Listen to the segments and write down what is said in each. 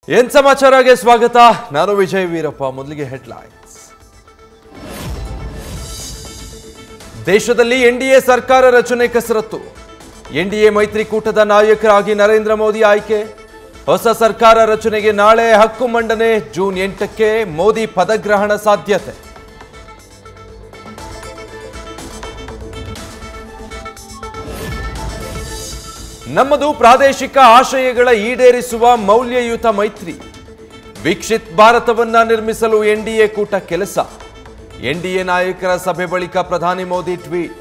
ಏನ್ ಸಮಾಚಾರಗೆ ಸ್ವಾಗತ ನಾನು ವಿಜಯ್ ವೀರಪ್ಪ ಮೊದಲಿಗೆ ಹೆಡ್ಲೈನ್ಸ್ ದೇಶದಲ್ಲಿ ಎನ್ಡಿಎ ಸರ್ಕಾರ ರಚನೆ ಕಸರತ್ತು ಎನ್ಡಿಎ ಮೈತ್ರಿಕೂಟದ ನಾಯಕರಾಗಿ ನರೇಂದ್ರ ಮೋದಿ ಆಯ್ಕೆ ಹೊಸ ಸರ್ಕಾರ ರಚನೆಗೆ ನಾಳೆ ಹಕ್ಕು ಮಂಡನೆ ಜೂನ್ ಎಂಟಕ್ಕೆ ಮೋದಿ ಪದಗ್ರಹಣ ಸಾಧ್ಯತೆ ನಮ್ಮದು ಪ್ರಾದೇಶಿಕ ಆಶಯಗಳ ಈಡೇರಿಸುವ ಮೌಲ್ಯಯುತ ಮೈತ್ರಿ ವಿಕ್ಷಿತ್ ಭಾರತವನ್ನ ನಿರ್ಮಿಸಲು ಎನ್ಡಿಎ ಕೂಟ ಕೆಲಸ ಎನ್ಡಿಎ ನಾಯಕರ ಸಭೆ ಬಳಿಕ ಪ್ರಧಾನಿ ಮೋದಿ ಟ್ವೀಟ್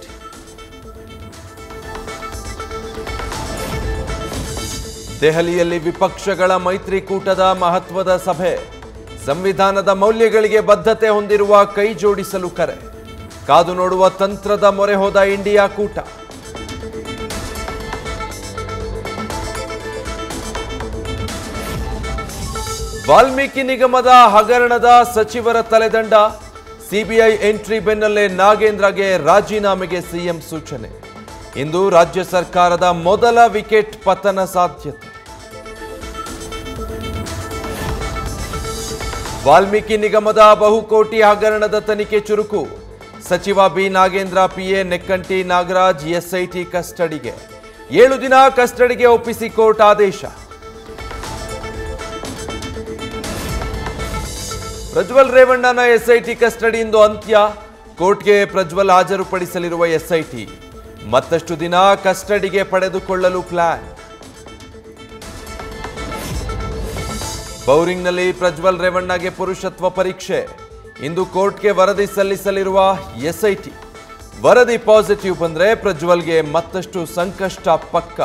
ದೆಹಲಿಯಲ್ಲಿ ವಿಪಕ್ಷಗಳ ಮೈತ್ರಿಕೂಟದ ಮಹತ್ವದ ಸಭೆ ಸಂವಿಧಾನದ ಮೌಲ್ಯಗಳಿಗೆ ಬದ್ಧತೆ ಹೊಂದಿರುವ ಕೈ ಜೋಡಿಸಲು ಕರೆ ಕಾದು ನೋಡುವ ತಂತ್ರದ ಮೊರೆ ಹೋದ ಇಂಡಿಯಾ ಕೂಟ ವಾಲ್ಮೀಕಿ ನಿಗಮದ ಹಗರಣದ ಸಚಿವರ ತಲೆದಂಡ ಸಿಬಿಐ ಎಂಟ್ರಿ ಬೆನ್ನಲ್ಲೇ ನಾಗೇಂದ್ರಗೆ ರಾಜೀನಾಮೆಗೆ ಸಿಎಂ ಸೂಚನೆ ಇಂದು ರಾಜ್ಯ ಸರ್ಕಾರದ ಮೊದಲ ವಿಕೆಟ್ ಪತನ ಸಾಧ್ಯತೆ ವಾಲ್ಮೀಕಿ ನಿಗಮದ ಬಹುಕೋಟಿ ಹಗರಣದ ತನಿಖೆ ಚುರುಕು ಸಚಿವ B Nagendra PA Nekkanti Nagaraj SIT ಕಸ್ಟಡಿಗೆ ಏಳು ದಿನ ಕಸ್ಟಡಿಗೆ ಒಪ್ಪಿಸಿ ಕೋರ್ಟ್ ಆದೇಶ ಪ್ರಜ್ವಲ್ ರೇವಣ್ಣನ ಎಸ್ಐಟಿ ಕಸ್ಟಡಿ ಇಂದು ಅಂತ್ಯ ಕೋರ್ಟ್ಗೆ ಪ್ರಜ್ವಲ್ ಹಾಜರುಪಡಿಸಲಿರುವ ಎಸ್ಐಟಿ ಮತ್ತಷ್ಟು ದಿನ ಕಸ್ಟಡಿಗೆ ಪಡೆದುಕೊಳ್ಳಲು ಪ್ಲಾನ್ ಬೌರಿಂಗ್ನಲ್ಲಿ ಪ್ರಜ್ವಲ್ ರೇವಣ್ಣಗೆ ಪುರುಷತ್ವ ಪರೀಕ್ಷೆ ಇಂದು ಕೋರ್ಟ್ಗೆ ವರದಿ ಸಲ್ಲಿಸಲಿರುವ ಎಸ್ಐಟಿ ವರದಿ ಪಾಸಿಟಿವ್ ಬಂದ್ರೆ ಪ್ರಜ್ವಲ್ಗೆ ಮತ್ತಷ್ಟು ಸಂಕಷ್ಟ ಪಕ್ಕ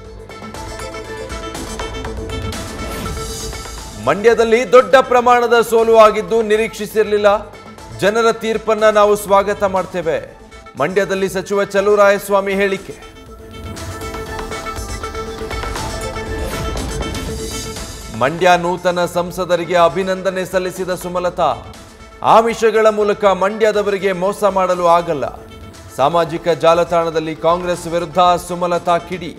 ಮಂಡ್ಯದಲ್ಲಿ ದೊಡ್ಡ ಪ್ರಮಾಣದ ಸೋಲು ಆಗಿದ್ದು ನಿರೀಕ್ಷಿಸಿರಲಿಲ್ಲ ಜನರ ತೀರ್ಪನ್ನ ನಾವು ಸ್ವಾಗತ ಮಾಡ್ತೇವೆ ಮಂಡ್ಯದಲ್ಲಿ ಸಚಿವ ಚಲುರಾಯಸ್ವಾಮಿ ಹೇಳಿಕೆ ಮಂಡ್ಯ ನೂತನ ಸಂಸದರಿಗೆ ಅಭಿನಂದನೆ ಸಲ್ಲಿಸಿದ ಸುಮಲತಾ ಆಮಿಷಗಳ ಮೂಲಕ ಮಂಡ್ಯದವರಿಗೆ ಮೋಸ ಮಾಡಲು ಆಗಲ್ಲ ಸಾಮಾಜಿಕ ಜಾಲತಾಣದಲ್ಲಿ ಕಾಂಗ್ರೆಸ್ ವಿರುದ್ಧ ಸುಮಲತಾ ಕಿಡಿ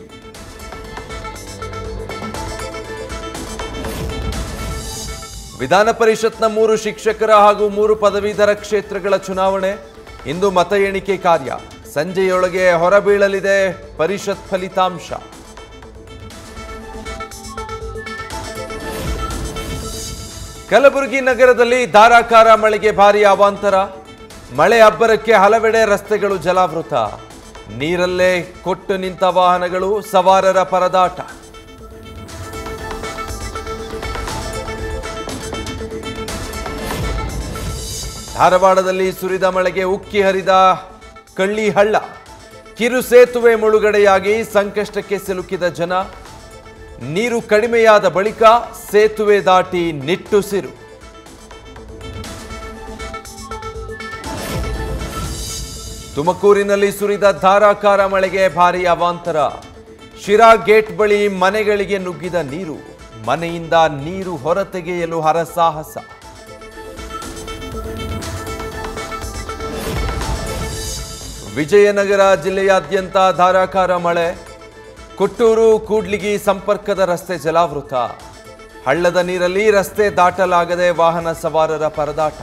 ವಿಧಾನ ಪರಿಷತ್ನ ಮೂರು ಶಿಕ್ಷಕರ ಹಾಗೂ ಮೂರು ಪದವೀಧರ ಕ್ಷೇತ್ರಗಳ ಚುನಾವಣೆ ಇಂದು ಮತ ಎಣಿಕೆ ಕಾರ್ಯ ಸಂಜೆಯೊಳಗೆ ಹೊರಬೀಳಲಿದೆ ಪರಿಷತ್ ಫಲಿತಾಂಶ ಕಲಬುರಗಿ ನಗರದಲ್ಲಿ ಧಾರಾಕಾರ ಮಳೆಗೆ ಭಾರಿ ಅವಾಂತರ ಮಳೆ ಅಬ್ಬರಕ್ಕೆ ಹಲವೆಡೆ ರಸ್ತೆಗಳು ಜಲಾವೃತ ನೀರಲ್ಲೇ ಕೊಟ್ಟು ನಿಂತ ವಾಹನಗಳು ಸವಾರರ ಪರದಾಟ ಧಾರವಾಡದಲ್ಲಿ ಸುರಿದ ಮಳೆಗೆ ಉಕ್ಕಿ ಹರಿದ ಕಳ್ಳಿ ಹಳ್ಳ ಕಿರು ಸೇತುವೆ ಮುಳುಗಡೆಯಾಗಿ ಸಂಕಷ್ಟಕ್ಕೆ ಸಿಲುಕಿದ ಜನ ನೀರು ಕಡಿಮೆಯಾದ ಬಳಿಕ ಸೇತುವೆ ದಾಟಿ ನಿಟ್ಟುಸಿರು ತುಮಕೂರಿನಲ್ಲಿ ಸುರಿದ ಧಾರಾಕಾರ ಮಳೆಗೆ ಭಾರಿ ಅವಾಂತರ ಶಿರಾ ಗೇಟ್ ಬಳಿ ಮನೆಗಳಿಗೆ ನುಗ್ಗಿದ ನೀರು ಮನೆಯಿಂದ ನೀರು ಹೊರತೆಗೆಯಲು ಹರಸಾಹಸ ವಿಜಯನಗರ ಜಿಲ್ಲೆಯಾದ್ಯಂತ ಧಾರಾಕಾರ ಮಳೆ ಕೊಟ್ಟೂರು ಕೂಡ್ಲಿಗಿ ಸಂಪರ್ಕದ ರಸ್ತೆ ಜಲಾವೃತ ಹಳ್ಳದ ನೀರಲ್ಲಿ ರಸ್ತೆ ದಾಟಲಾಗದೆ ವಾಹನ ಸವಾರರ ಪರದಾಟ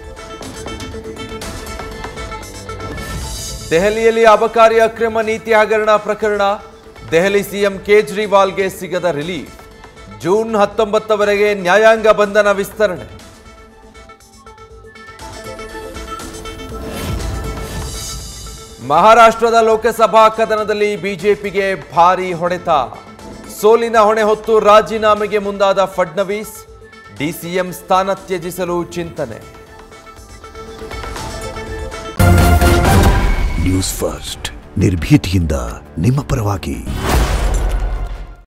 ದೆಹಲಿಯಲ್ಲಿ ಅಬಕಾರಿ ಅಕ್ರಮ ನೀತಿ ಹಗರಣ ಪ್ರಕರಣ ದೆಹಲಿ ಸಿಎಂ ಕೇಜ್ರಿವಾಲ್ಗೆ ಸಿಗದ ರಿಲೀಫ್ ಜೂನ್ ಹತ್ತೊಂಬತ್ತವರೆಗೆ ನ್ಯಾಯಾಂಗ ಬಂಧನ ವಿಸ್ತರಣೆ ಮಹಾರಾಷ್ಟ್ರದ ಲೋಕಸಭಾ ಕದನದಲ್ಲಿ ಬಿಜೆಪಿಗೆ ಭಾರಿ ಹೊಡೆತ ಸೋಲಿನ ಹೊಣೆ ಹೊತ್ತು ರಾಜೀನಾಮೆಗೆ ಮುಂದಾದ ಫಡ್ನವೀಸ್ ಡಿಸಿಎಂ ಸ್ಥಾನ ತ್ಯಜಿಸಲು ಚಿಂತನೆ ನ್ಯೂಸ್ ಫಸ್ಟ್ ನಿರ್ಭೀತಿಯಿಂದ ನಿಮ್ಮ ಪರವಾಗಿ